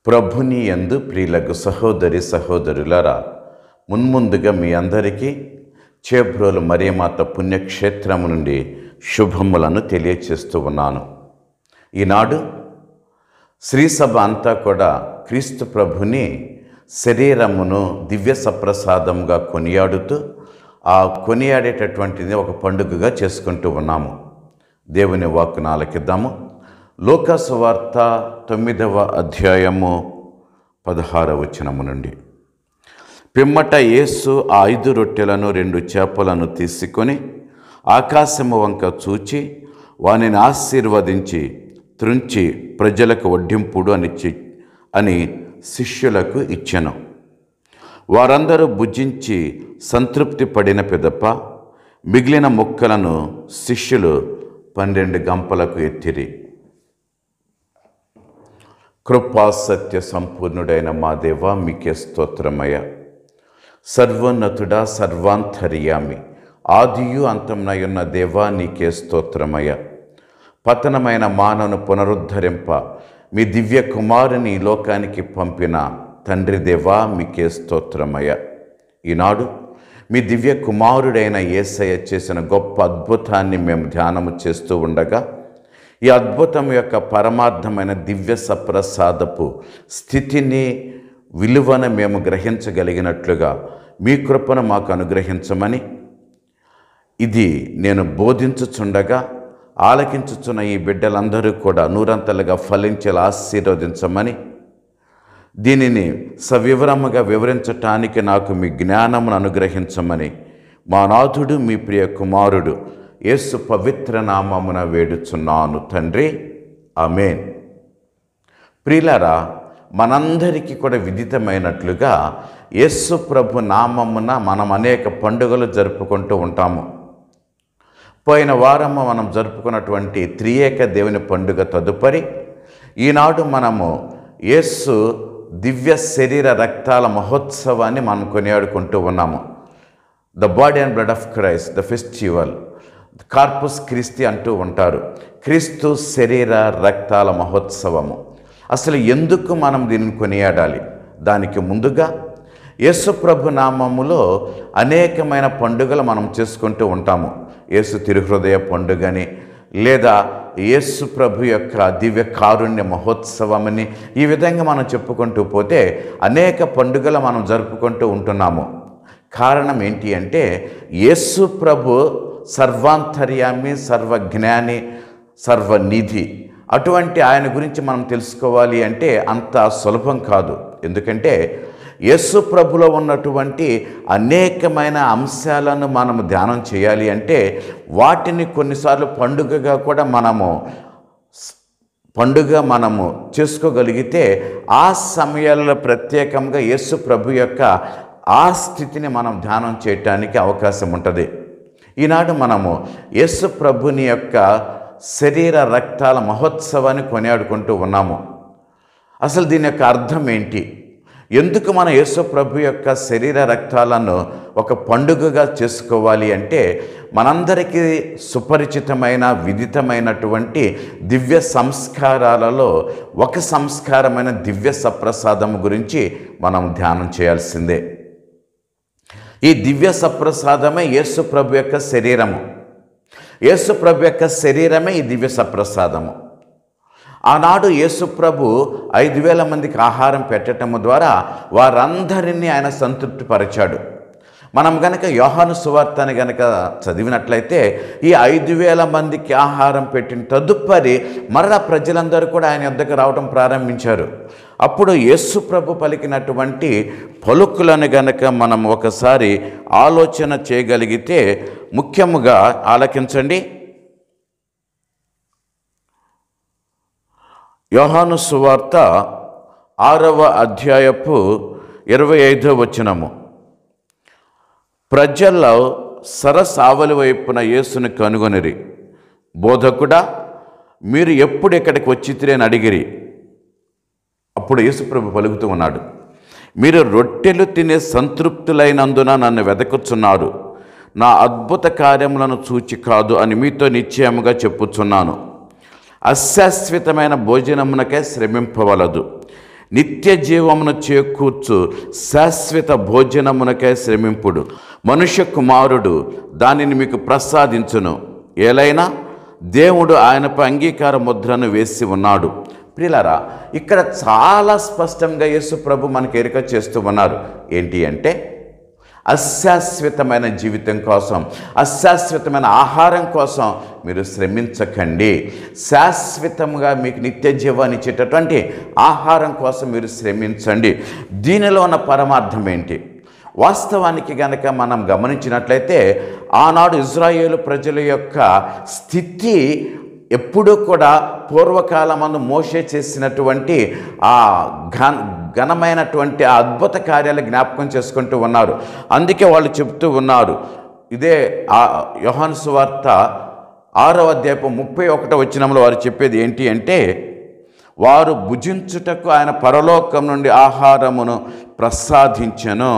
ప్రభుని యందు ప్రియులకు సహోదరి సహోదరులారా మున్ముందుగా మీ అందరికీ చేబ్రోలు మరియమాత పుణ్యక్షేత్రము నుండి శుభములను తెలియచేస్తూ ఉన్నాను ఈనాడు శ్రీసభ అంతా కూడా క్రీస్తు ప్రభుని శరీరమును దివ్య సప్రసాదంగా కొనియాడుతూ ఆ కొనియాడేటటువంటిది ఒక పండుగగా చేసుకుంటూ ఉన్నాము దేవుని వాక్కును ఆలకిద్దాము లోకాసు వార్త తొమ్మిదవ అధ్యాయము పదహారవ వచనము నుండి పిమ్మట యేసు ఆ ఐదు రొట్టెలను రెండు చేపలను తీసుకొని ఆకాశము వంక చూచి వానిని ఆశీర్వదించి త్రుంచి ప్రజలకు వడ్డింపుడు అని చి- అని శిష్యులకు ఇచ్చెను వారందరూ భుజించి సంతృప్తి పడిన పిదప మిగిలిన ముక్కలను శిష్యులు పన్నెండు గంపలకు ఎత్తిరి కృపా సత్య సంపూర్ణుడైన మా దేవ మీకే స్తోత్రమయ సర్వోన్నతుడా సర్వాంతర్యామి ఆదియు అంతమునయున్న దేవా నీకే స్తోత్రమయ పతనమైన మానవును పునరుద్ధరింప మీ దివ్య కుమారుని ఈ లోకానికి పంపిన తండ్రి దేవా మీకే స్తోత్రమయ ఈనాడు మీ దివ్య కుమారుడైన యేసయ్య చేసిన గొప్ప అద్భుతాన్ని మేము ధ్యానము చేస్తూ ఉండగా ఈ అద్భుతం యొక్క పరమార్థమైన దివ్య సప్రసాదపు స్థితిని విలువను మేము గ్రహించగలిగినట్లుగా మీ కృపను మాకు అనుగ్రహించమని ఇది నేను బోధించుచుండగా ఆలకించుచున్న ఈ బిడ్డలందరూ కూడా నూరంతలుగా ఫలించేలా ఆశీర్వదించమని దీనిని సవివరముగా వివరించటానికి నాకు మీ జ్ఞానమును అనుగ్రహించమని మా నాథుడు మీ ప్రియ కుమారుడు యేసు పవిత్ర నామమున వేడుచున్నాను తండ్రి ఆమేన్ ప్రియులారా మనందరికీ కూడా విదితమైనట్లుగా యేసు ప్రభు నామమున మనం అనేక పండుగలు జరుపుకుంటూ ఉంటాము పోయిన వారము మనం జరుపుకున్నటువంటి త్రియేక దేవుని పండుగ తదుపరి ఈనాడు మనము యేసు దివ్య శరీర రక్తాల మహోత్సవాన్ని మనం కొనియాడుకుంటూ ఉన్నాము the body and blood of Christ the festival Corpus Christi అంటూ ఉంటారు క్రీస్తు శరీర రక్తాల మహోత్సవము అసలు ఎందుకు మనం దీనిని కొనియాడాలి దానికి ముందుగా యేసు ప్రభు నామములో అనేకమైన పండుగలు మనం చేసుకుంటూ ఉంటాము యేసు తిరుహృదయ పండుగని లేదా యేసు ప్రభు యొక్క దివ్య కారుణ్య మహోత్సవమని ఈ విధంగా మనం చెప్పుకుంటూ పోతే అనేక పండుగలు మనం జరుపుకుంటూ ఉంటున్నాము కారణం ఏంటి అంటే యేసు ప్రభు సర్వాంతర్యామి సర్వజ్ఞాని సర్వనిధి అటువంటి ఆయన గురించి మనం తెలుసుకోవాలి అంటే అంత సులభం కాదు ఎందుకంటే యేసు ప్రభులో ఉన్నటువంటి అనేకమైన అంశాలను మనం ధ్యానం చేయాలి అంటే వాటిని కొన్నిసార్లు పండుగగా కూడా మనము పండుగ మనము చేసుకోగలిగితే ఆ సమయాలలో ప్రత్యేకంగా యేసు ప్రభు యొక్క ఆ స్థితిని మనం ధ్యానం చేయటానికి అవకాశం ఉంటుంది ఈనాడు మనము యేసు ప్రభుని యొక్క శరీర రక్తాల మహోత్సవాన్ని కొనియాడుకుంటూ ఉన్నాము అసలు దీని యొక్క అర్థం ఏంటి ఎందుకు మన యేసు ప్రభు యొక్క శరీర రక్తాలను ఒక పండుగగా చేసుకోవాలి అంటే మనందరికీ సుపరిచితమైన విదితమైనటువంటి దివ్య సంస్కారాలలో ఒక సంస్కారమైన దివ్య సప్రసాదం గురించి మనం ధ్యానం చేయాల్సిందే ఈ దివ్య సప్రసాదమే యేసు ప్రభు యొక్క శరీరము యేసు ప్రభు యొక్క శరీరమే ఈ దివ్య సప్రసాదము ఆనాడు యేసుప్రభు ఐదు వేల మందికి ఆహారం పెట్టటము ద్వారా వారందరినీ ఆయన సంతృప్తిపరిచాడు మనం గనక యోహాను సువార్తని గనక చదివినట్లయితే ఈ ఐదు వేల మందికి ఆహారం పెట్టిన తదుపరి మరలా ప్రజలందరూ కూడా ఆయన యొద్దకు రావడం ప్రారంభించారు అప్పుడు యేసు ప్రభు పలికినటువంటి పలుకులను గనక మనం ఒకసారి ఆలోచన చేయగలిగితే ముఖ్యముగా ఆలకించండి యోహాను సువార్త ఆరవ అధ్యాయపు ఇరవై ఐదో వచనము ప్రజల్లో సరసావలి వైపున యేసుని కనుగొనిరి బోధకుడా మీరు ఎప్పుడు ఇక్కడికి వచ్చితిరి అని అడిగిరి అప్పుడు యేసుప్రభు పలుకుతూ ఉన్నాడు మీరు రొట్టెలు తినే సంతృప్తులైనందున నన్ను వెదకుచున్నారు నా అద్భుత కార్యములను చూచి కాదు అని మీతో నిశ్చయముగా చెప్పుచున్నాను అశాశ్వతమైన భోజనమునకే శ్రమింపవలదు నిత్య జీవమును చేకూర్చు శాశ్వత భోజనమునకై శ్రమింపుడు మనుష్య కుమారుడు దానిని మీకు ప్రసాదించును ఏలైనా దేవుడు ఆయనపై అంగీకార ముద్రను వేసి ఉన్నాడు ప్రియులారా ఇక్కడ చాలా స్పష్టంగా యేసు ప్రభు మనకి ఎరుక చేస్తూ ఉన్నారు ఏంటి అంటే అశాశ్వతమైన జీవితం కోసం అశాశ్వతమైన ఆహారం కోసం మీరు శ్రమించకండి శాశ్వతంగా మీకు నిత్య జీవాన్ని ఇచ్చేటటువంటి ఆహారం కోసం మీరు శ్రమించండి దీనిలో ఉన్న పరమార్థం ఏంటి వాస్తవానికి గనక మనం గమనించినట్లయితే ఆనాడు ఇజ్రాయేలు ప్రజల యొక్క స్థితి ఎప్పుడూ కూడా పూర్వకాలమందు మోసే చేసినటువంటి ఆ ఘన ఘనమైనటువంటి ఆ అద్భుత కార్యాలు జ్ఞాపకం చేసుకుంటూ ఉన్నారు అందుకే వాళ్ళు చెప్తూ ఉన్నారు ఇదే ఆ యోహాను సువార్త ఆరవ అధ్యాయపు ముప్పై ఒకటో వచ్చినంలో వారు చెప్పేది ఏంటి అంటే వారు భుజించుటకు ఆయన పరలోకం నుండి ఆహారమును ప్రసాదించెను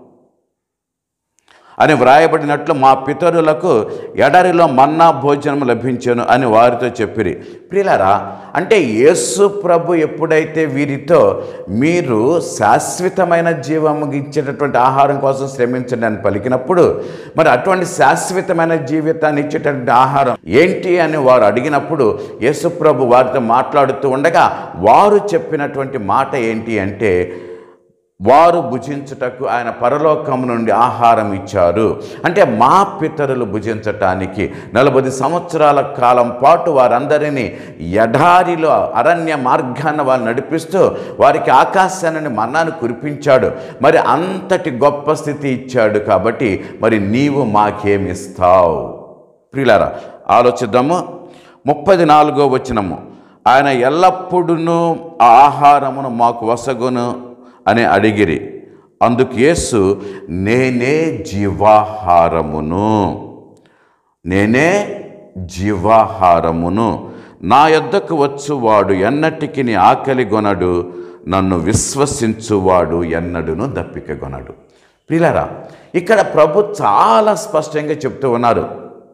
అని వ్రాయబడినట్లు మా పితరులకు ఎడరిలో మన్నా భోజనం లభించను అని వారితో చెప్పిరి ప్రియులారా అంటే యేసు ప్రభు ఎప్పుడైతే వీరితో మీరు శాశ్వతమైన జీవము ఇచ్చేటటువంటి ఆహారం కోసం శ్రమించండి అని పలికినప్పుడు మరి అటువంటి శాశ్వతమైన జీవితాన్ని ఇచ్చేటటువంటి ఆహారం ఏంటి అని వారు అడిగినప్పుడు యేసు ప్రభు వారితో మాట్లాడుతూ ఉండగా వారు చెప్పినటువంటి మాట ఏంటి అంటే వారు భుజించుటకు ఆయన పరలోకం నుండి ఆహారం ఇచ్చారు అంటే మా పితరులు భుజించటానికి నలభై సంవత్సరాల కాలం పాటు వారందరినీ ఎడారిలో అరణ్య మార్గాన్ని వాళ్ళు నడిపిస్తూ వారికి ఆకాశాన్ని మన్నాను కురిపించాడు మరి అంతటి గొప్ప స్థితి ఇచ్చాడు కాబట్టి మరి నీవు మాకేమిస్తావు ప్రియులారా ఆలోచిద్దాము ముప్పది నాలుగో వచనము ఆయన ఎల్లప్పుడూ ఆ ఆహారమును మాకు వసగును అని అడిగిరి అందుకు యేసు నేనే జీవాహారమును నేనే జీవాహారమును నా యొద్దకు వచ్చువాడు ఎన్నటికి నీ ఆకలి గొనడు నన్ను విశ్వసించువాడు ఎన్నడును దప్పిక గొనడు ప్రియులారా ఇక్కడ ప్రభు చాలా స్పష్టంగా చెప్తూ ఉన్నారు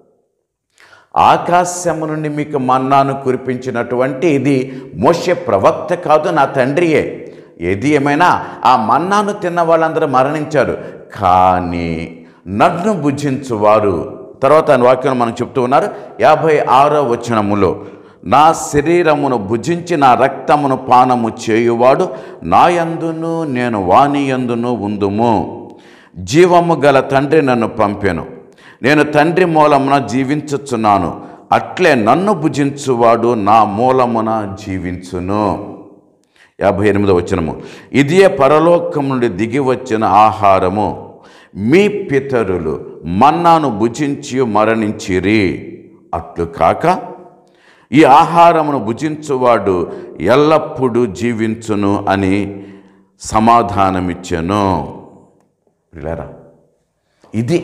ఆకాశము నుండి మీకు మన్నాను కురిపించినటువంటి ఇది మోషే ప్రవక్త కాదు నా తండ్రియే ఏది ఏమైనా ఆ మన్నాను తిన్న వాళ్ళందరూ మరణించారు కానీ నన్ను భుజించువారు తర్వాత ఆయన వాక్యం మనం చెప్తూ ఉన్నారు యాభై ఆరో వచనములో నా శరీరమును భుజించి నా రక్తమును పానము చేయువాడు నా యందును నేను వాని యందును ఉందుము జీవము గల తండ్రి నన్ను పంపెను నేను తండ్రి మూలమున జీవించుచున్నాను అట్లే నన్ను భుజించువాడు నా మూలమున జీవించును యాభై ఎనిమిదో వచనము ఇదే పరలోకం నుండి దిగి వచ్చిన ఆహారము మీ పితరులు మన్నాను భుజించి మరణించిరి అట్లు కాక ఈ ఆహారమును భుజించువాడు ఎల్లప్పుడూ జీవించును అని సమాధానమిచ్చెను ప్రియులారా ఇది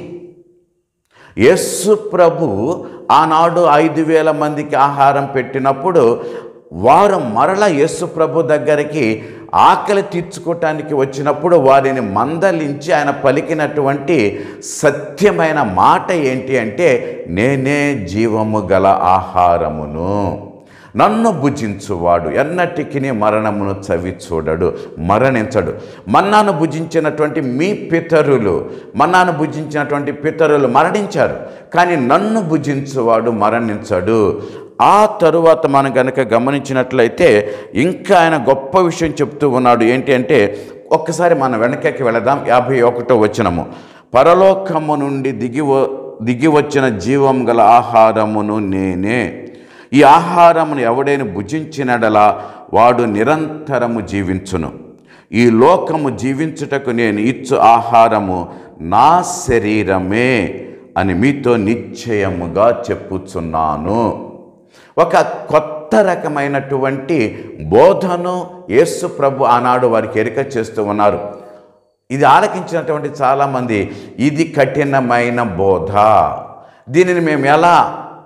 యేసు ప్రభు ఆనాడు ఐదు వేల మందికి ఆహారం పెట్టినప్పుడు వారు మరల యేసు ప్రభు దగ్గరికి ఆకలి తీర్చుకోవటానికి వచ్చినప్పుడు వారిని మందలించి ఆయన పలికినటువంటి సత్యమైన మాట ఏంటి అంటే నేనే జీవము గల ఆహారమును నన్ను భుజించువాడు ఎన్నటికి మరణమును చవి చూడడు మరణించడు మన్నాను భుజించినటువంటి మీ పితరులు మన్నాను భుజించినటువంటి పితరులు మరణించారు కానీ నన్ను భుజించువాడు మరణించడు ఆ తరువాత మనం కనుక గమనించినట్లయితే ఇంకా ఆయన గొప్ప విషయం చెప్తూ ఉన్నాడు ఏంటి అంటే ఒక్కసారి మనం వెనకకి వెళదాం యాభై ఒకటో వచనము పరలోకము నుండి దిగి వ- దిగి వచ్చిన జీవం గల ఆహారమును నేనే ఈ ఆహారమును ఎవడైనా భుజించినడలా వాడు నిరంతరము జీవించును ఈ లోకము జీవించుటకు నేను ఇచ్చు ఆహారము నా శరీరమే అని మీతో నిశ్చయముగా చెప్పుచున్నాను ఒక కొత్త రకమైనటువంటి బోధను యేసు ప్రభు ఆనాడు వారికి ఎరిక చేస్తూ ఉన్నారు ఇది ఆలకించినటువంటి చాలామంది ఇది కఠినమైన బోధ దీనిని మేము ఎలా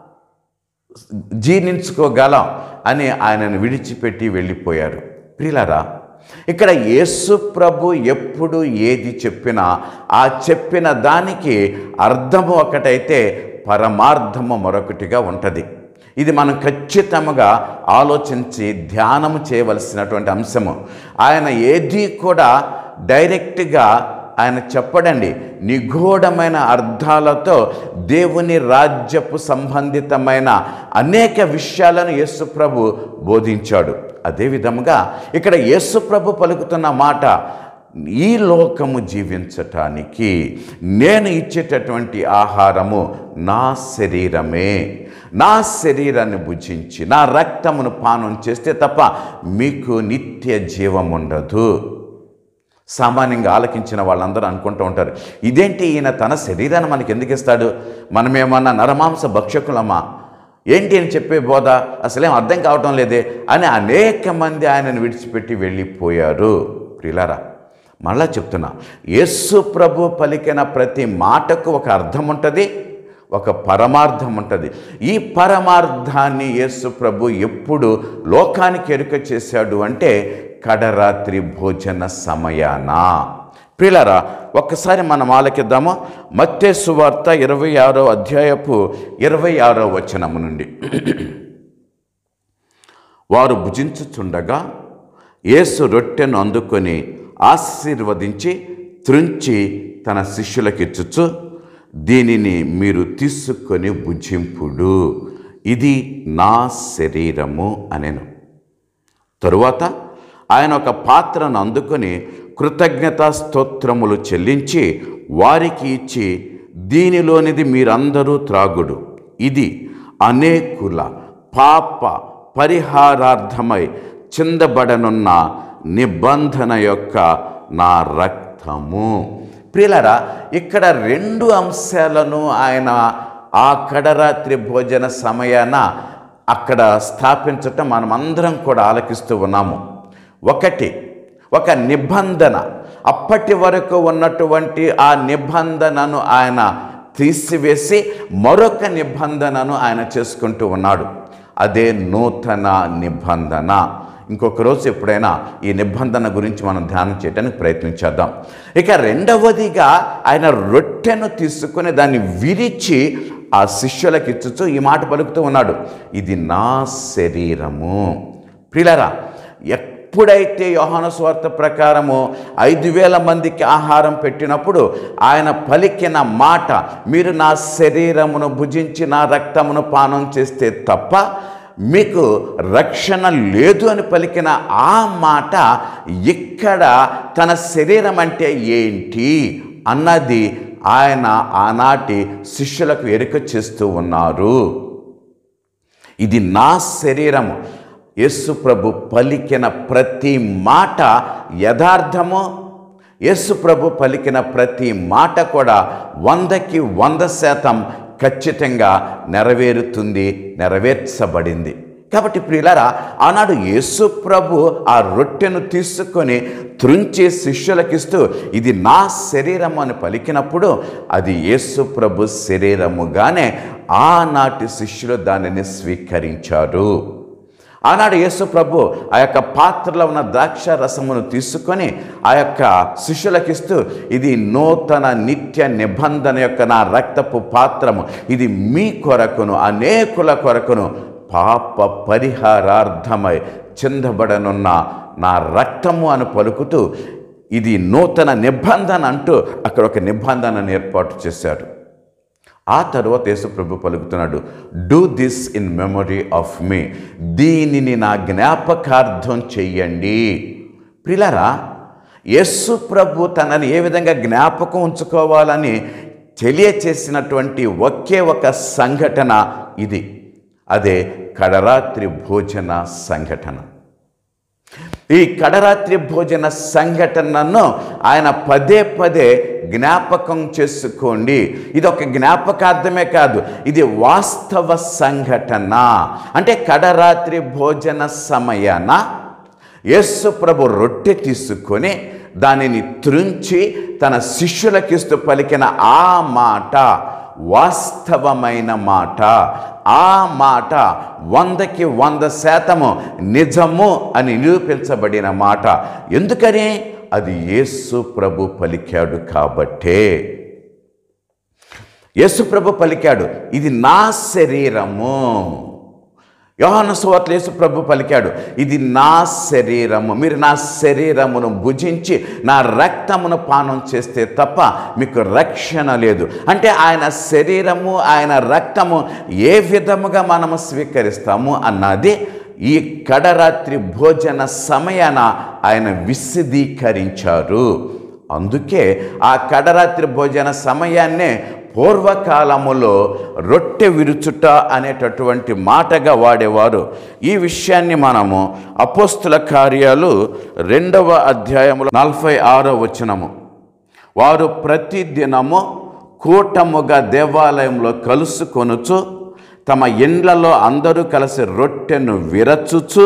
జీర్ణించుకోగలం అని ఆయనను విడిచిపెట్టి వెళ్ళిపోయారు ప్రియులరా ఇక్కడ యేసు ప్రభు ఎప్పుడు ఏది చెప్పినా ఆ చెప్పిన దానికి అర్థము ఒకటైతే పరమార్థము మరొకటిగా ఉంటుంది ఇది మనం ఖచ్చితంగా ఆలోచించి ధ్యానము చేయవలసినటువంటి అంశము ఆయన ఏది కూడా డైరెక్ట్గా ఆయన చెప్పడండి నిగూఢమైన అర్థాలతో దేవుని రాజ్యపు సంబంధితమైన అనేక విషయాలను యేసు ప్రభు బోధించాడు అదేవిధముగా ఇక్కడ యేసు ప్రభు పలుకుతున్న మాట ఈ లోకము జీవించటానికి నేను ఇచ్చేటటువంటి ఆహారము నా శరీరమే నా శరీరాన్ని భుజించి నా రక్తమును పానం చేస్తే తప్ప మీకు నిత్య జీవం ఉండదు సామాన్యంగా ఆలకించిన వాళ్ళందరూ అనుకుంటూ ఉంటారు ఇదేంటి ఈయన తన శరీరాన్ని మనకి ఎందుకు ఇస్తాడు మనమేమన్నా నరమాంస భక్షకులమా ఏంటి అని చెప్పే బోధ అసలేం అర్థం కావటం లేదే అని అనేక మంది ఆయనను విడిచిపెట్టి వెళ్ళిపోయారు ప్రిలారా మళ్ళా చెప్తున్నా యేసు ప్రభు పలికిన ప్రతి మాటకు ఒక అర్థం ఉంటుంది ఒక పరమార్థం ఉంటుంది ఈ పరమార్థాన్ని యేసు ప్రభు ఎప్పుడు లోకానికి ఎరుక చేశాడు అంటే కడరాత్రి భోజన సమయాన ప్రిలరా ఒక్కసారి మనం ఆలకిద్దాము మత్తే సువార్త ఇరవై ఆరో అధ్యాయపు ఇరవై ఆరో వచనము నుండి వారు భుజించుచుండగా యేసు రొట్టెను అందుకొని ఆశీర్వదించి త్రుంచి తన శిష్యులకిచ్చుచు దీనిని మీరు తీసుకొని భుజింపుడు ఇది నా శరీరము అనెను తరువాత ఆయన ఒక పాత్రను అందుకొని కృతజ్ఞతా స్తోత్రములు చెల్లించి వారికి ఇచ్చి దీనిలోనిది మీరందరూ త్రాగుడు ఇది అనేకుల పాప పరిహారార్థమై చిందబడనున్న నిబంధన యొక్క నా రక్తము ప్రియులరా ఇక్కడ రెండు అంశాలను ఆయన ఆ కడరాత్రి భోజన సమయాన అక్కడ స్థాపించటం మనమందరం కూడా ఆలకిస్తూ ఉన్నాము ఒకటి ఒక నిబంధన అప్పటి వరకు ఉన్నటువంటి ఆ నిబంధనను ఆయన తీసివేసి మరొక నిబంధనను ఆయన చేసుకుంటూ ఉన్నాడు అదే నూతన నిబంధన ఇంకొక రోజు ఎప్పుడైనా ఈ నిబంధన గురించి మనం ధ్యానం చేయడానికి ప్రయత్నించేద్దాం ఇక రెండవదిగా ఆయన రొట్టెను తీసుకుని దాన్ని విరిచి ఆ శిష్యులకు ఇచ్చుచు ఈ మాట పలుకుతూ ఉన్నాడు ఇది నా శరీరము ప్రిలరా ఎప్పుడైతే యోహాను స్వార్థ ప్రకారము ఐదు వేల మందికి ఆహారం పెట్టినప్పుడు ఆయన పలికిన మాట మీరు నా శరీరమును భుజించి నా రక్తమును పానం చేస్తే తప్ప మీకు రక్షణ లేదు అని పలికిన ఆ మాట ఇక్కడ తన శరీరం అంటే ఏంటి అన్నది ఆయన ఆనాటి శిష్యులకు ఎరుక చేస్తూ ఉన్నారు ఇది నా శరీరము యేసు ప్రభు పలికిన ప్రతి మాట యథార్థము యేసు ప్రభు పలికిన ప్రతి మాట కూడా వందకి వంద శాతం ఖచ్చితంగా నెరవేరుతుంది నెరవేర్చబడింది కాబట్టి ప్రియులారా ఆనాడు యేసు ప్రభు ఆ రొట్టెను తీసుకొని త్రుంచి శిష్యులకిస్తూ ఇది నా శరీరం అని పలికినప్పుడు అది యేసు ప్రభు శరీరముగానే ఆనాటి శిష్యులు దానిని స్వీకరించారు ఆనాడు యేసు ప్రభు ఆ యొక్క పాత్రలో ఉన్న ద్రాక్ష రసమును తీసుకొని ఆ యొక్క శిష్యులకిస్తూ ఇది నూతన నిత్య నిబంధన యొక్క నా రక్తపు పాత్రము ఇది మీ కొరకును అనేకుల కొరకును పాప పరిహారార్థమై చిందబడనున్న నా రక్తము అని పలుకుతూ ఇది నూతన నిబంధన అంటూ అక్కడ ఒక నిబంధనను ఏర్పాటు చేశాడు ఆ తరువాత యేసు ప్రభు పలుకుతున్నాడు do this in memory of me దీనిని నా జ్ఞాపకార్థం చెయ్యండి ప్రిలరా యేసు ప్రభు తనని ఏ విధంగా జ్ఞాపకం ఉంచుకోవాలని తెలియచేసినటువంటి ఒకే ఒక సంఘటన ఇది అదే కడరాత్రి భోజన సంఘటన ఈ కడరాత్రి భోజన సంఘటనను ఆయన పదే పదే జ్ఞాపకం చేసుకోండి ఇది ఒక జ్ఞాపకార్థమే కాదు ఇది వాస్తవ సంఘటన అంటే కడరాత్రి భోజన సమయాన యేసు ప్రభు రొట్టె తీసుకొని దానిని త్రుంచి తన శిష్యులకిస్తూ పలికిన ఆ మాట వాస్తవమైన మాట ఆ మాట వందకి వంద శాతము నిజము అని నిరూపించబడిన మాట ఎందుకని అది యేసు ప్రభు పలికాడు కాబట్టే యేసు ప్రభు పలికాడు ఇది నా శరీరము యోహాను సువార్తలో యేసు ప్రభు పలికాడు ఇది నా శరీరము మీరు నా శరీరమును భుజించి నా రక్తమును పానం చేస్తే తప్ప మీకు రక్షణ లేదు అంటే ఆయన శరీరము ఆయన రక్తము ఏ విధముగా మనము స్వీకరిస్తాము అన్నది ఈ కడరాత్రి భోజన సమయాన ఆయన విశదీకరించారు అందుకే ఆ కడరాత్రి భోజన సమయాన్నే పూర్వకాలములో రొట్టె విరుచుట అనేటటువంటి మాటగా వాడేవారు ఈ విషయాన్ని మనము అపోస్తుల కార్యాలు రెండవ అధ్యాయములో నలభై ఆరో వచనము వారు ప్రతి దినము కూటముగా దేవాలయంలో కలుసుకొనుచు తమ ఇండ్లలో అందరూ కలిసి రొట్టెను విరచుచు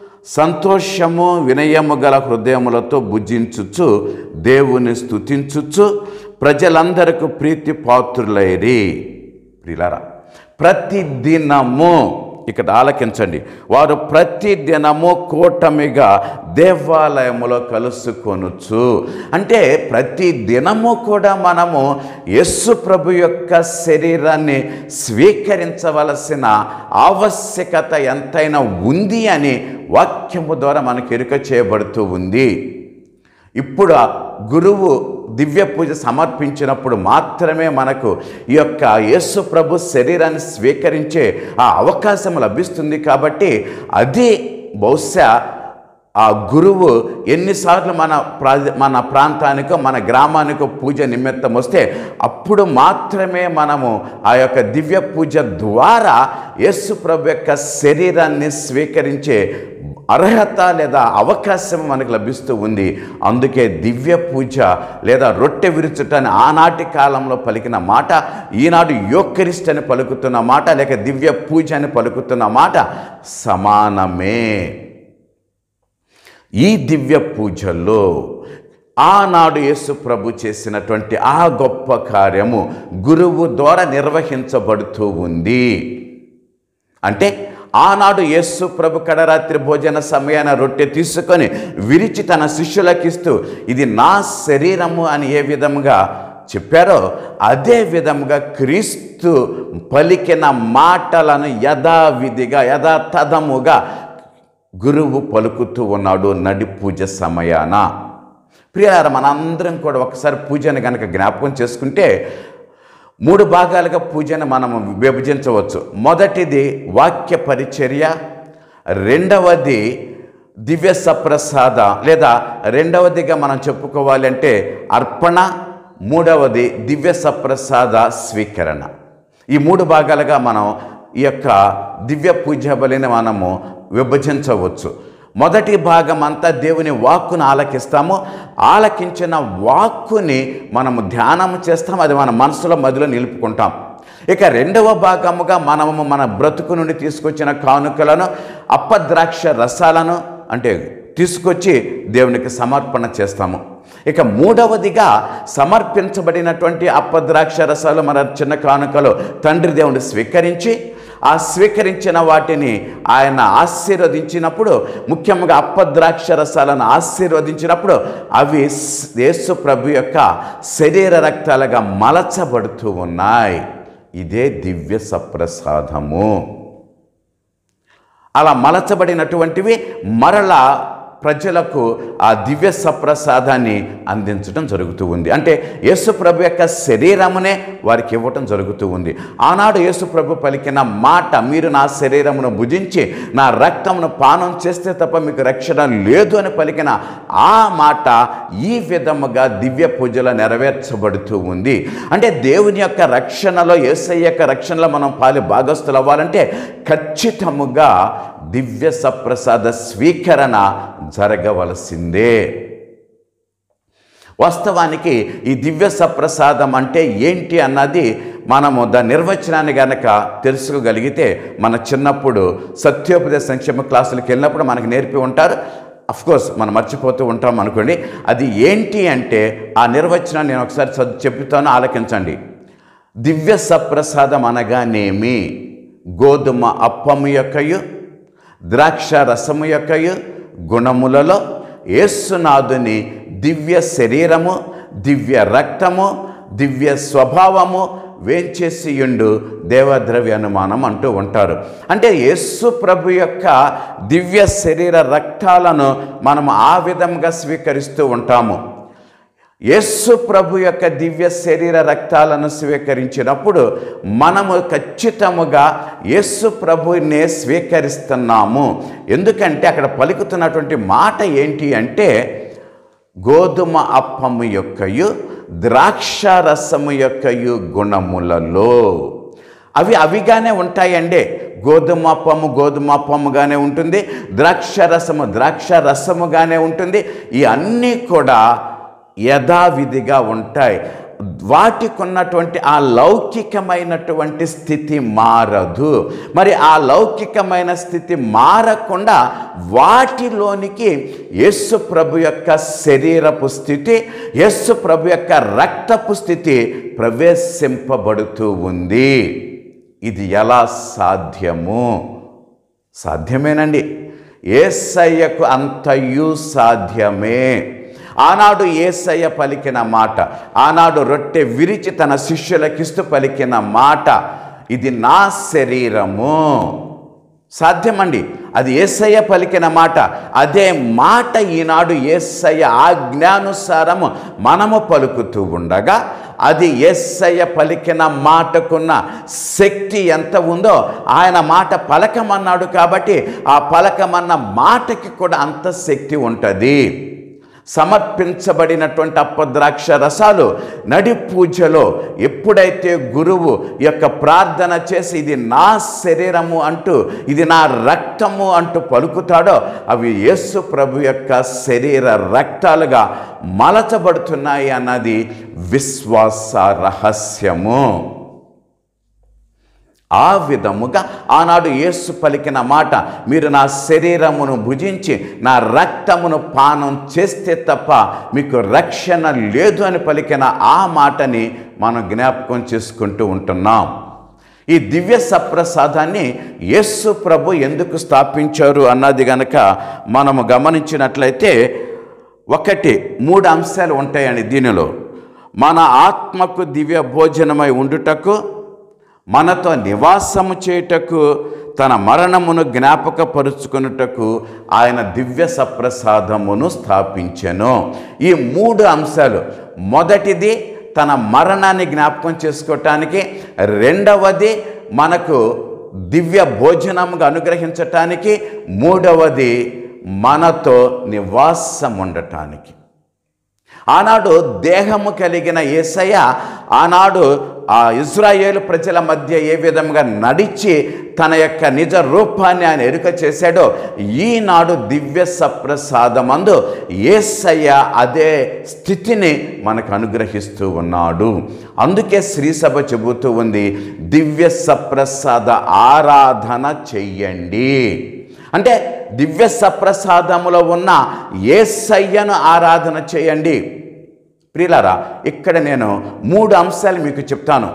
సంతోషము వినయము గల హృదయములతో భుజించుచు దేవుని స్తుతించుచు ప్రజలందరకు ప్రీతి పాత్రులైరి ప్రిలారా ప్రతి దినము ఇక్కడ ఆలకించండి వారు ప్రతి దినము కూటమిగా దేవాలయములో కలుసుకొనుచు అంటే ప్రతి దినము కూడా మనము యస్సు ప్రభు యొక్క శరీరాన్ని స్వీకరించవలసిన ఆవశ్యకత ఎంతైనా ఉంది అని వాక్యము ద్వారా మనకు ఎరుక చేయబడుతూ ఉంది ఇప్పుడు ఆ గురువు దివ్య పూజ సమర్పించినప్పుడు మాత్రమే మనకు ఈ యొక్క యేసు ప్రభు శరీరాన్ని స్వీకరించే ఆ అవకాశం లభిస్తుంది కాబట్టి అది బహుశా ఆ గురువు ఎన్నిసార్లు మన ప్రా మన ప్రాంతానికో మన గ్రామానికో పూజ నిమిత్తం వస్తే అప్పుడు మాత్రమే మనము ఆ యొక్క దివ్య పూజ ద్వారా యేసు ప్రభు యొక్క శరీరాన్ని స్వీకరించే అర్హత లేదా అవకాశం మనకు లభిస్తూ ఉంది అందుకే దివ్య పూజ లేదా రొట్టె విరుచుటని ఆనాటి కాలంలో పలికిన మాట ఈనాడు యోకరిస్ట్ అని పలుకుతున్న మాట లేక దివ్య పూజ అని పలుకుతున్న మాట సమానమే ఈ దివ్య పూజల్లో ఆనాడు యేసు ప్రభు చేసినటువంటి ఆ గొప్ప కార్యము గురువు ద్వారా నిర్వహించబడుతూ ఉంది అంటే ఆనాడు యేసు ప్రభు కడరాత్రి భోజన సమయాన రొట్టె తీసుకొని విరిచి తన శిష్యులకిస్తూ ఇది నా శరీరము అని ఏ విధముగా చెప్పారో అదే విధముగా క్రీస్తు పలికిన మాటలను యథావిధిగా యథాతథముగా గురువు పలుకుతూ ఉన్నాడు నడి పూజ సమయాన ప్రియార మనందరం కూడా ఒకసారి పూజను కనుక జ్ఞాపకం చేసుకుంటే మూడు భాగాలుగా పూజను మనం విభజించవచ్చు మొదటిది వాక్య పరిచర్య రెండవది దివ్య సప్రసాద లేదా రెండవదిగా మనం చెప్పుకోవాలి అంటే అర్పణ మూడవది దివ్య సప్రసాద స్వీకరణ ఈ మూడు భాగాలుగా మనం ఈ యొక్క దివ్య పూజ బలిని మనము విభజించవచ్చు మొదటి భాగం అంతా దేవుని వాక్కును ఆలకిస్తాము ఆలకించిన వాక్కుని మనము ధ్యానం చేస్తాం అది మన మనసులో మదిలో నిలుపుకుంటాం ఇక రెండవ భాగముగా మనము మన బ్రతుకు నుండి తీసుకొచ్చిన కానుకలను అప్పద్రాక్ష రసాలను అంటే తీసుకొచ్చి దేవునికి సమర్పణ చేస్తాము ఇక మూడవదిగా సమర్పించబడినటువంటి అప్పద్రాక్ష రసాలు మన చిన్న కానుకలు తండ్రి దేవుని స్వీకరించి ఆ స్వీకరించిన వాటిని ఆయన ఆశీర్వదించినప్పుడు ముఖ్యంగా అప్పద్రాక్ష రసాలను ఆశీర్వదించినప్పుడు అవి యేసు ప్రభు యొక్క శరీర రక్తాలుగా మలచబడుతూ ఉన్నాయి ఇదే దివ్య సప్రసాదము అలా మలచబడినటువంటివి మరలా ప్రజలకు ఆ దివ్య సప్రసాదాన్ని అందించడం జరుగుతూ ఉంది అంటే యేసు ప్రభు యొక్క శరీరమునే వారికి ఇవ్వటం జరుగుతూ ఉంది ఆనాడు యేసు ప్రభు పలికిన మాట మీరు నా శరీరమును భుజించి నా రక్తమును పానం చేస్తే తప్ప మీకు రక్షణ లేదు అని పలికిన ఆ మాట ఈ విధముగా దివ్య పూజలో నెరవేర్చబడుతూ ఉంది అంటే దేవుని యొక్క రక్షణలో యేసయ్య యొక్క రక్షణలో మనం పాలి భాగస్థులు అవ్వాలంటే ఖచ్చితముగా దివ్య సప్రసాద స్వీకరణ జరగవలసిందే వాస్తవానికి ఈ దివ్య సప్రసాదం అంటే ఏంటి అన్నది మనము దాని నిర్వచనాన్ని గనక తెలుసుకోగలిగితే మన చిన్నప్పుడు సత్యోపదేశ సంక్షేమ క్లాసులకు వెళ్ళినప్పుడు మనకు నేర్పి ఉంటారు కోర్స్ మనం మర్చిపోతూ ఉంటాం అనుకోండి అది ఏంటి అంటే ఆ నిర్వచనాన్ని నేను ఒకసారి చదువు చెప్తాను ఆలకించండి దివ్య సప్రసాదం అనగానేమి గోధుమ అప్పము యొక్కయు ద్రాక్ష రసము యొక్కయు గుణములలో యేసునాథుని దివ్య శరీరము దివ్య రక్తము దివ్య స్వభావము వేంచేసియుండు దేవద్రవ్య అనుమానం అంటూ ఉంటారు అంటే యేసు ప్రభు యొక్క దివ్య శరీర రక్తాలను మనం ఆ విధంగా స్వీకరిస్తూ ఉంటాము యేసు ప్రభు యొక్క దివ్య శరీర రక్తాలను స్వీకరించినప్పుడు మనము ఖచ్చితముగా యేసు ప్రభునే స్వీకరిస్తున్నాము ఎందుకంటే అక్కడ పలుకుతున్నటువంటి మాట ఏంటి అంటే గోధుమ అప్పము యొక్కయు ద్రాక్ష రసము యొక్కయు గుణములలో అవి అవిగానే ఉంటాయండి గోధుమ అప్పము గోధుమ అప్పముగానే ఉంటుంది ద్రాక్ష రసము ద్రాక్ష రసముగానే ఉంటుంది ఈ అన్నీ కూడా యథావిధిగా ఉంటాయి వాటికి ఉన్నటువంటి ఆ లౌకికమైనటువంటి స్థితి మారదు మరి ఆ లౌకికమైన స్థితి మారకుండా వాటిలోనికి యేసు ప్రభు యొక్క శరీరపు స్థితి యేసు ప్రభు యొక్క రక్తపు స్థితి ప్రవేశింపబడుతూ ఉంది ఇది ఎలా సాధ్యము సాధ్యమేనండి ఏసయ్యకు అంతయు సాధ్యమే ఆనాడు ఏసయ్య పలికిన మాట ఆనాడు రొట్టె విరిచి తన శిష్యులకిస్తూ పలికిన మాట ఇది నా శరీరము సాధ్యమండి అది ఏసయ్య పలికిన మాట అదే మాట ఈనాడు ఏసయ్య ఆజ్ఞానుసారము మనము పలుకుతూ ఉండగా అది ఏసయ్య పలికిన మాటకున్న శక్తి ఎంత ఉందో ఆయన మాట పలకమన్నాడు కాబట్టి ఆ పలకమన్న మాటకి కూడా అంత శక్తి ఉంటుంది సమర్పించబడినటువంటి అప్పద్రాక్ష రసాలు నడి పూజలో ఎప్పుడైతే గురువు యొక్క ప్రార్థన చేసి ఇది నా శరీరము అంటూ ఇది నా రక్తము అంటూ పలుకుతాడో అవి యేసు ప్రభు యొక్క శరీర రక్తాలుగా మలచబడుతున్నాయి అన్నది విశ్వాస రహస్యము ఆ విధముగా ఆనాడు యేసు పలికిన మాట మీరు నా శరీరమును భుజించి నా రక్తమును పానం చేస్తే తప్ప మీకు రక్షణ లేదు అని పలికిన ఆ మాటని మనం జ్ఞాపకం చేసుకుంటూ ఉంటున్నాం ఈ దివ్య సప్రసాదాన్ని యేసు ప్రభు ఎందుకు స్థాపించారు అన్నది గనక మనము గమనించినట్లయితే ఒకటి మూడు అంశాలు ఉంటాయండి దీనిలో మన ఆత్మకు దివ్య భోజనమై ఉండుటకు మనతో నివాసము చేయుటకు తన మరణమును జ్ఞాపకపరుచుకున్నటకు ఆయన దివ్య సప్రసాదమును స్థాపించెను ఈ మూడు అంశాలు మొదటిది తన మరణాన్ని జ్ఞాపకం చేసుకోవటానికి రెండవది మనకు దివ్య భోజనముగా అనుగ్రహించటానికి మూడవది మనతో నివాసం ఉండటానికి ఆనాడు దేహము కలిగిన యేసయ్య ఆనాడు ఆ ఇజ్రాయేలు ప్రజల మధ్య ఏ విధంగా నడిచి తన యొక్క నిజ రూపాన్ని ఆయన ఎరుక చేశాడో ఈనాడు దివ్య సప్రసాదమందు ఏసయ్య అదే స్థితిని మనకు అనుగ్రహిస్తూ ఉన్నాడు అందుకే శ్రీసభ చెబుతూ ఉంది దివ్య సప్రసాద ఆరాధన చెయ్యండి అంటే దివ్య సప్రసాదములో ఉన్న ఏసయ్యను ఆరాధన చేయండి ప్రియులారా ఇక్కడ నేను మూడు అంశాలు మీకు చెప్తాను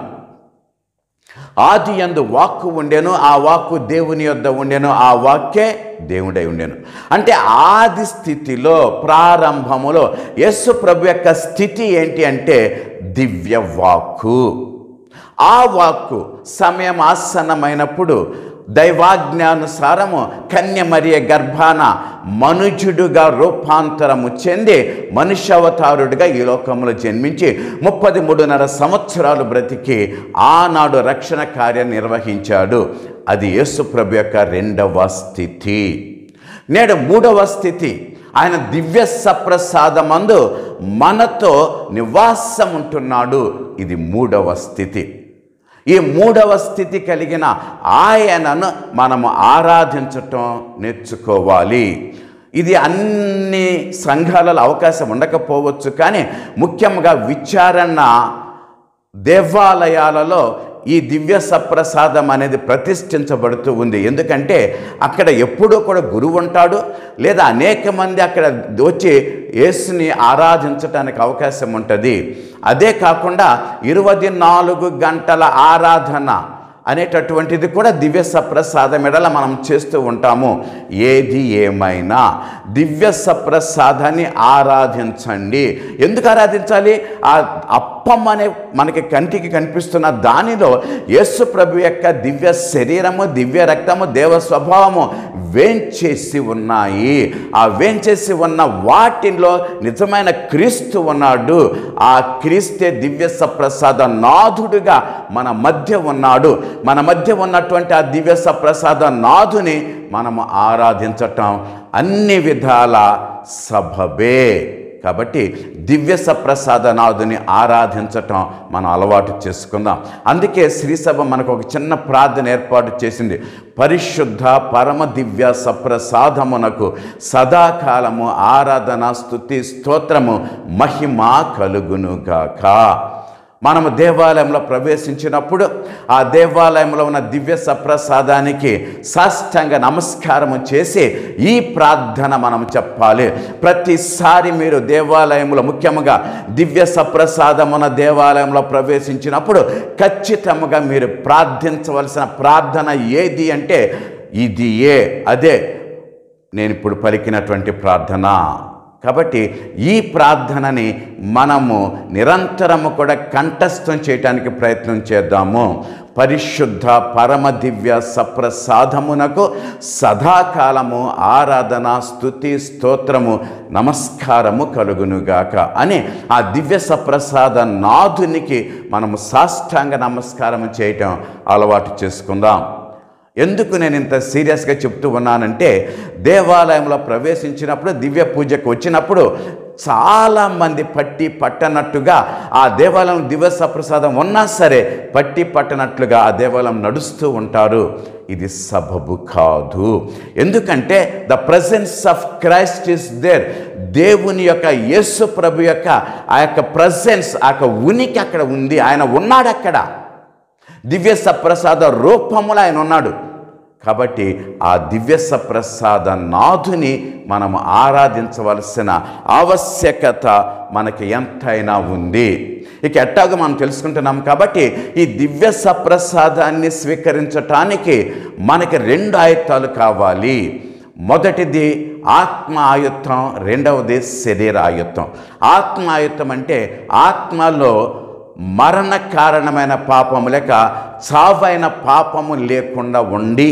ఆది యందు వాక్కు ఉండెను ఆ వాక్కు దేవుని యొద్ద ఉండెను ఆ వాక్కే దేవుడై ఉండెను అంటే ఆది స్థితిలో ప్రారంభములో యేసు ప్రభు యొక్క స్థితి ఏంటి అంటే దివ్య వాక్కు ఆ వాక్కు సమయం ఆసన్నమైనప్పుడు దైవాజ్ఞానుసారము కన్యమరియ గర్భాన మనుజుడుగా రూపాంతరము చెంది మనుష్యావతారుడిగా ఈ లోకంలో జన్మించి ముప్పది మూడున్నర సంవత్సరాలు బ్రతికి ఆనాడు రక్షణ కార్యం నిర్వహించాడు అది యేసుప్రభు యొక్క రెండవ స్థితి నేడు మూడవ స్థితి ఆయన దివ్య సప్రసాదమందు మనతో నివాసం ఉంటున్నాడు ఇది మూడవ స్థితి ఈ మూడవ స్థితి కలిగిన ఆయనను మనము ఆరాధించటం నేర్చుకోవాలి ఇది అన్ని సంఘాలలో అవకాశం ఉండకపోవచ్చు కానీ ముఖ్యంగా విచారణ దేవాలయాలలో ఈ దివ్య సప్రసాదం అనేది ప్రతిష్ఠించబడుతూ ఉంది ఎందుకంటే అక్కడ ఎప్పుడూ కూడా గురువు ఉంటాడు లేదా అనేక మంది అక్కడ వచ్చి యేసుని ఆరాధించటానికి అవకాశం ఉంటుంది అదే కాకుండా ఇరవై నాలుగు గంటల ఆరాధన అనేటటువంటిది కూడా దివ్య సప్రసాదం ఎడల మనం చేస్తూ ఉంటాము ఏది ఏమైనా దివ్య సప్రసాదాన్ని ఆరాధించండి ఎందుకు ఆరాధించాలి ఆ అప్పం అనే మనకి కంటికి కనిపిస్తున్న దానిలో యేసు ప్రభు యొక్క దివ్య శరీరము దివ్య రక్తము దేవ స్వభావము వేంచేసి ఉన్నాయి ఆ వేంచేసి ఉన్న వాటిలో నిజమైన క్రీస్తు ఉన్నాడు ఆ క్రీస్తే దివ్య సప్రసాద నాథుడుగా మన మధ్య ఉన్నాడు మన మధ్య ఉన్నటువంటి ఆ దివ్య సప్రసాద నాథుని మనము ఆరాధించటం అన్ని విధాల సభబే కాబట్టి దివ్య సప్రసాద నాథుని ఆరాధించటం మనం అలవాటు చేసుకుందాం అందుకే శ్రీసభ మనకు ఒక చిన్న ప్రార్థన ఏర్పాటు చేసింది పరిశుద్ధ పరమ దివ్య సప్రసాదమునకు సదాకాలము ఆరాధన స్థుతి స్తోత్రము మహిమ కలుగునుగాక మనము దేవాలయంలో ప్రవేశించినప్పుడు ఆ దేవాలయంలో ఉన్న దివ్య సప్రసాదానికి సాష్టాంగ నమస్కారము చేసి ఈ ప్రార్థన మనం చెప్పాలి ప్రతిసారి మీరు దేవాలయంలో ముఖ్యంగా దివ్య సప్రసాదమున దేవాలయంలో ప్రవేశించినప్పుడు ఖచ్చితంగా మీరు ప్రార్థించవలసిన ప్రార్థన ఏది అంటే ఇది ఏ అదే నేను ఇప్పుడు పలికినటువంటి ప్రార్థన కాబట్టి ఈ ప్రార్థనని మనము నిరంతరము కూడా కంఠస్థం చేయటానికి ప్రయత్నం చేద్దాము పరిశుద్ధ పరమ దివ్య సప్రసాదమునకు సదాకాలము ఆరాధన స్థుతి స్తోత్రము నమస్కారము కలుగునుగాక అని ఆ దివ్య సప్రసాద నాథునికి మనము సాష్టాంగ నమస్కారం చేయటం అలవాటు చేసుకుందాం ఎందుకు నేను ఇంత సీరియస్గా చెప్తూ ఉన్నానంటే దేవాలయంలో ప్రవేశించినప్పుడు దివ్య పూజకు వచ్చినప్పుడు చాలామంది పట్టి పట్టనట్టుగా ఆ దేవాలయం దివ్య సప్రసాదం ఉన్నా సరే పట్టి పట్టనట్లుగా ఆ దేవాలయం నడుస్తూ ఉంటారు ఇది సబబు కాదు ఎందుకంటే the presence of Christ is there దేవుని యొక్క యేసు ప్రభు యొక్క ఆ యొక్క ప్రజెన్స్ ఆ యొక్క ఉనికి అక్కడ ఉంది ఆయన ఉన్నాడు అక్కడ దివ్య సప్రసాద రూపములో ఆయన ఉన్నాడు కాబట్టి ఆ దివ్య సప్రసాద నాథుని మనము ఆరాధించవలసిన ఆవశ్యకత మనకి ఎంతైనా ఉంది ఇక ఎట్టాగో మనం తెలుసుకుంటున్నాం కాబట్టి ఈ దివ్య సప్రసాదాన్ని స్వీకరించటానికి మనకి రెండు ఆయుత్తాలు కావాలి మొదటిది ఆత్మ ఆయుత్తం రెండవది శరీర ఆయుత్తం ఆత్మ ఆయుత్తం అంటే ఆత్మలో మరణ కారణమైన పాపము లేక చావైన పాపము లేకుండా ఉండి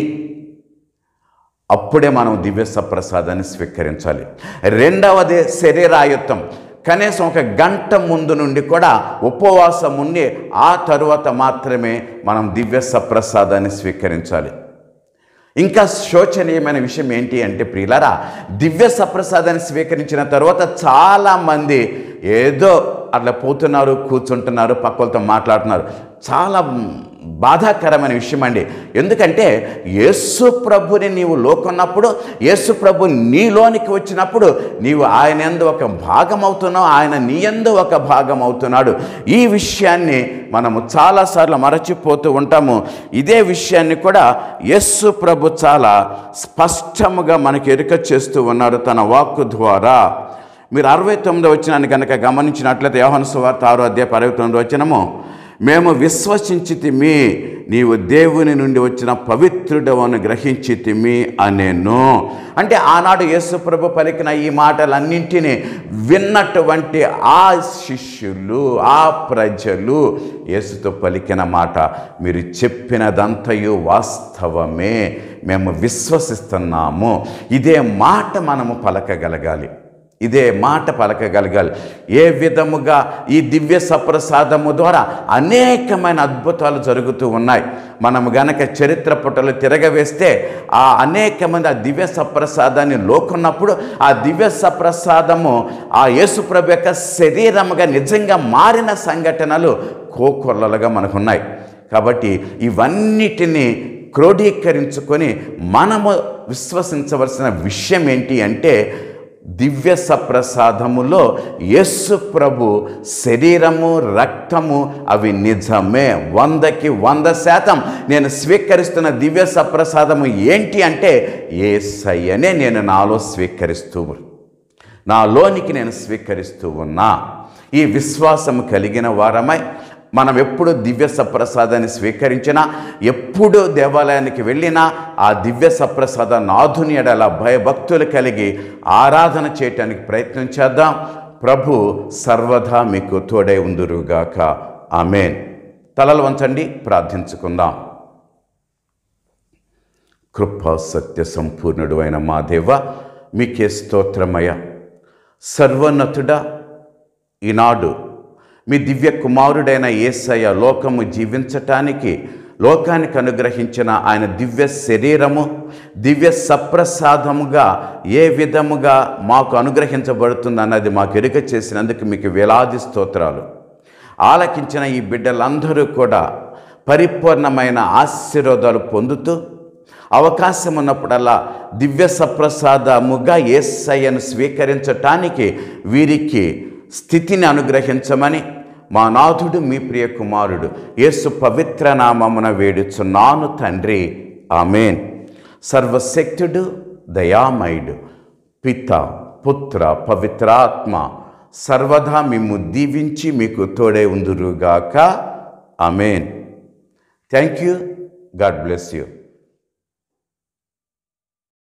అప్పుడే మనం దివ్య సప్రసాదాన్ని స్వీకరించాలి రెండవది శరీరాయుత్తం కనీసం ఒక గంట ముందు నుండి కూడా ఉపవాసం ఉండి ఆ తరువాత మాత్రమే మనం దివ్య సప్రసాదాన్ని స్వీకరించాలి ఇంకా శోచనీయమైన విషయం ఏంటి అంటే ప్రియులరా దివ్య సప్రసాదాన్ని స్వీకరించిన తర్వాత చాలామంది ఏదో అట్లా పోతున్నారు కూర్చుంటున్నారు పక్కలతో మాట్లాడుతున్నారు చాలా బాధాకరమైన విషయం అండి ఎందుకంటే యేసు ప్రభుని నీవు లోకొన్నప్పుడు యేసు ప్రభు నీలోనికి వచ్చినప్పుడు నీవు ఆయన ఎందు ఒక భాగం అవుతున్నావు ఆయన నీ ఎందు ఒక భాగం అవుతున్నాడు ఈ విషయాన్ని మనము చాలాసార్లు మరచిపోతూ ఉంటాము ఇదే విషయాన్ని కూడా యేసు ప్రభు చాలా స్పష్టముగా మనకి ఎరుక చేస్తూ ఉన్నాడు తన వాక్కు ద్వారా మీరు అరవై తొమ్మిది వచ్చినాన్ని కనుక గమనించినట్లయితే యోహన సువార్త ఆరో అధ్యాయ అరవై తొమ్మిది వచ్చినము మేము విశ్వసించితిమి నీవు దేవుని నుండి వచ్చిన పవిత్రుడవను గ్రహించితిమి అనేను అంటే ఆనాడు యేసుప్రభు పలికిన ఈ మాటలన్నింటినీ విన్నటువంటి ఆ శిష్యులు ఆ ప్రజలు యేసుతో పలికిన మాట మీరు చెప్పినదంతయు వాస్తవమే మేము విశ్వసిస్తున్నాము ఇదే మాట మనము పలకగలగాలి ఇదే మాట పలకగలగాలి ఏ విధముగా ఈ దివ్య సప్రసాదము ద్వారా అనేకమైన అద్భుతాలు జరుగుతూ ఉన్నాయి మనము గనక చరిత్ర పుటలు తిరగవేస్తే ఆ అనేక మంది ఆ దివ్య సప్రసాదాన్ని లోకున్నప్పుడు ఆ దివ్య సప్రసాదము ఆ యేసుప్రభు యొక్క శరీరముగా నిజంగా మారిన సంఘటనలు కోకొల్లలుగా మనకున్నాయి కాబట్టి ఇవన్నిటినీ క్రోడీకరించుకొని మనము విశ్వసించవలసిన విషయం ఏంటి అంటే దివ్య సప్రసాదములో యేసు ప్రభు శరీరము రక్తము అవి నిజమే వందకి వంద శాతం నేను స్వీకరిస్తున్న దివ్య సప్రసాదము ఏంటి అంటే ఏసయ్యనే నేను నాలో స్వీకరిస్తూ నాలోనికి నేను స్వీకరిస్తూ ఉన్నా ఈ విశ్వాసం కలిగిన వారమై మనం ఎప్పుడు దివ్య సప్రసాదాన్ని స్వీకరించినా ఎప్పుడు దేవాలయానికి వెళ్ళినా ఆ దివ్య సప్రసాద నాథుని ఎడల భయభక్తులు కలిగి ఆరాధన చేయటానికి ప్రయత్నం చేద్దాం ప్రభు సర్వదా మీకు తోడై ఉందురుగాక ఆమెన్ తలలు వంచండి ప్రార్థించుకుందాం కృపా సత్య సంపూర్ణుడు అయిన మా దేవ మీకే స్తోత్రమయ సర్వోన్నతుడా ఈనాడు మీ దివ్య కుమారుడైన యేసయ్య లోకము జీవించటానికి లోకానికి అనుగ్రహించిన ఆయన దివ్య శరీరము దివ్య సప్రసాదముగా ఏ విధముగా మాకు అనుగ్రహించబడుతుంది అన్నది మాకు ఎరుక చేసినందుకు మీకు వేలాది స్తోత్రాలు ఆలకించిన ఈ బిడ్డలందరూ కూడా పరిపూర్ణమైన ఆశీర్వాదాలు పొందుతూ అవకాశం ఉన్నప్పుడల్లా దివ్య సప్రసాదముగా ఏసయ్యను స్వీకరించటానికి వీరికి స్థితిని అనుగ్రహించమని మా నాథుడు మీ ప్రియ కుమారుడు యేసు పవిత్ర నామమున వేడుచున్నాను తండ్రి ఆమెన్ సర్వశక్తుడు దయామయుడు పిత పుత్ర పవిత్రాత్మ సర్వదా మిమ్ము దీవించి మీకు తోడే ఉందురుగాక amen thank you God bless you